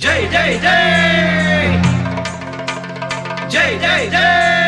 జై జై జై జై జై జై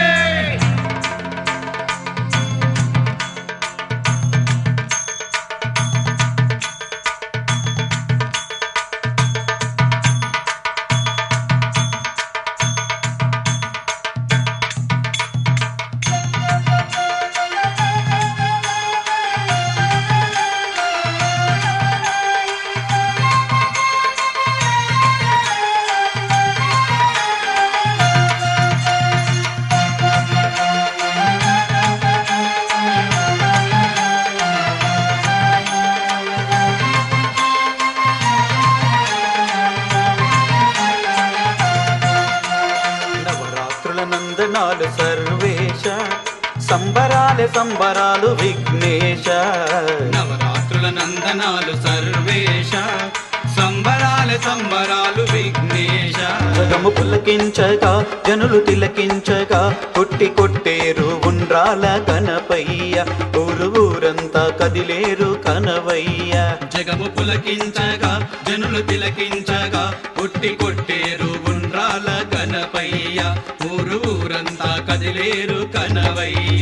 నవరాత్రుల నందనాలు సర్వేశ సంబరాలే సంబరాలు విఘ్నేశ నవరాత్రుల నందనాలు సర్వేశ సంబరాల సంబరాలు విఘ్నేశ జగము పులకించగా జనులు తిలకించగా కొట్టి కొట్టేరు ఉండ్రాల కనపయ్య ఊరు ఊరంతా కదిలేరు కనవయ్య జగము పులకించగా జనులు తిలకించగా పుట్టి కొట్టేరు ఉండ్రాల కనపయ్య ఊరు ఊరంతా కదిలేరు కనవయ్య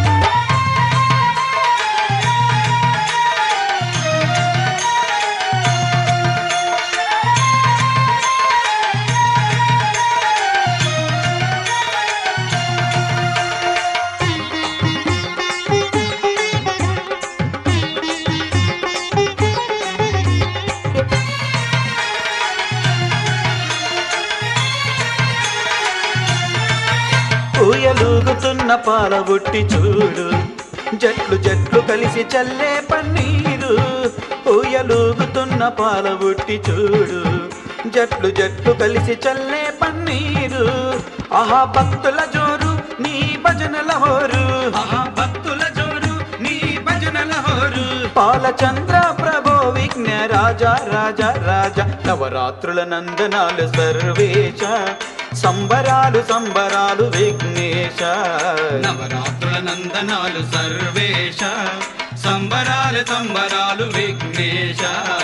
ఊయలూగుతున్న పాల బుట్టి చూడు జట్లు జట్లు కలిసి చల్లే పన్నీరు ఊయలూగుతున్న పాల బుట్టి చూడు జట్లు జట్లు కలిసి చల్లే పన్నీరు ఆహా భక్తుల జోరు నీ భజనల హోరు ఆహా భక్తుల జోరు నీ భజనల హోరు పాలచంద్ర ప్రభో విఘ్న రాజా రాజా రాజా నవరాత్రుల నందనాలు సర్వేశ సంబరాలు సంబరాలు విఘ్నేశ నవరాత్రుల నందనాలు సర్వేశ సంబరాలు సంబరాలు విఘ్నేశ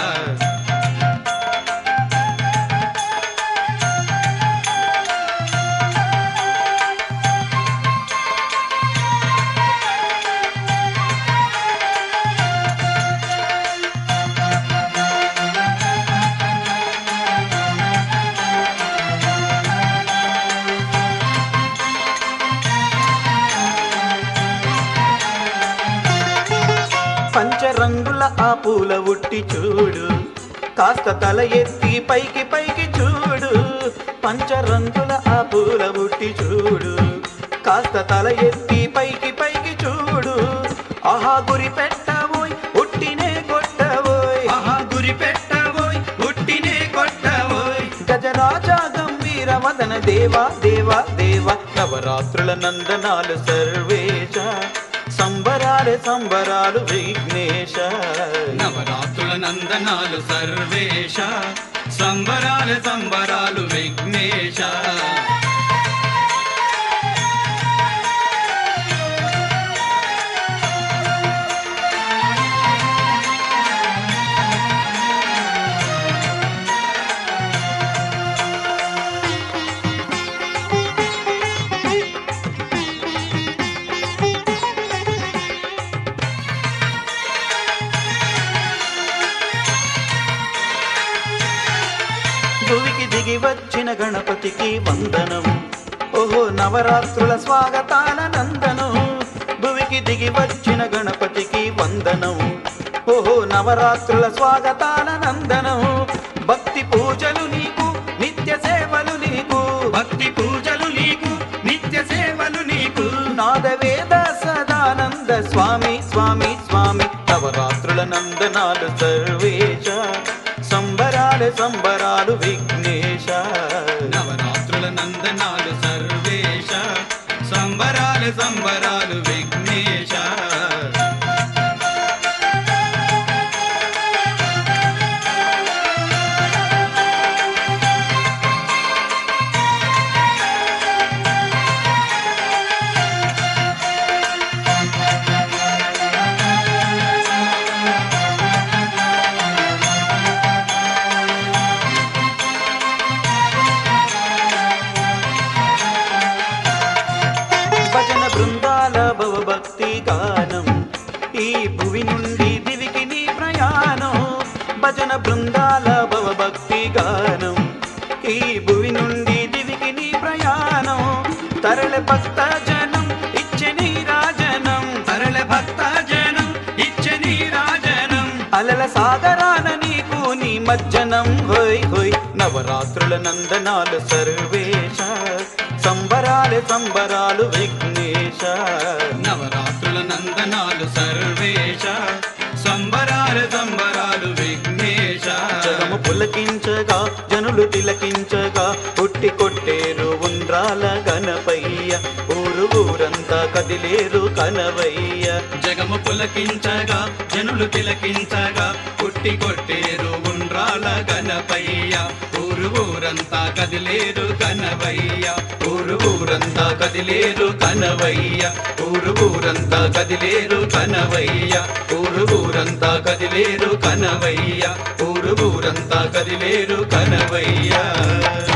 పంచరంగుల ఆ పూల ఉట్టి చూడు కాస్త తల ఎత్తి పైకి పైకి చూడు పంచరంగుల ఆ పూల ఉట్టి చూడు కాస్త తల ఎత్తి పైకి పైకి చూడు ఆహా గురి పెట్టబోయ్ ఉట్టినే కొట్టబోయ్ ఆహా గురి పెట్టబోయ్ ఉట్టినే కొట్టబోయ్ గజరాజా గంభీర వదన దేవా దేవా దేవా నవరాత్రుల నందనాలు సర్వేశ సంబరాలు సంబరాలు విఘ్నేశ నవరాత్రుల నందనాలు సర్వేశ సంబరాలు సంబరాలు విఘ్నేశ భువికి దిగి వచ్చిన గణపతికి వందనం ఓహో నవరాత్రుల స్వాగతాల నందనం భువికి దిగి వచ్చిన గణపతికి వందనం ఓహో నవరాత్రుల స్వాగతాల నందనం భక్తి పూజలు నీకు నిత్య సేవలు నీకు భక్తి పూజలు నీకు నిత్య సేవలు నీకు నాదవేద సదానంద స్వామి స్వామి స్వామి నవరాత్రుల నందనాలు సర్వేశ సంబరాలు సంబరాలు విఘ్నేశ నవరాత్రుల నందనాలు సర్వేశ సంబరాలు సంబరాలు విఘ్నేశ గానం ఈ భువి నుండి దివికి నీ ప్రయాణం తరల భక్త జనం ఇచ్చే నీ రాజనం సరళ భక్త జనం ఇచ్చే నీ రాజనం అలల సాగరాన నీకు నీ మజ్జనం హోయ్ హోయ్ నవరాత్రుల నందనాలు సర్వేశ సంబరాలు సంబరాలు విఘ్నేశ నవరాత్రుల నందనాలు సర్వేశ సంబరాల సంబరాలు విఘ్నేశ జగము పులకించగా జనులు తిలకించగా పుట్టి కొట్టేరు ఉండ్రాల గణపయ్య ఊరు ఊరంతా కదిలేరు కనవయ్య జగము పులకించగా జనులు తిలకించగా పుట్టి కొట్టేరు ఉండ్రాల గణపయ్య ఊరు ఊరంతా కదిలేరు కనవయ్య ఊరు ఊరంతా కదిలేరు కనవయ్య ఊరు ఊరంతా కదిలేరు కనవయ్య ఊరు ఊరంతా కదిలేరు కనవయ్య ఊరు ఊరంతా కదిలేరు కనవయ్య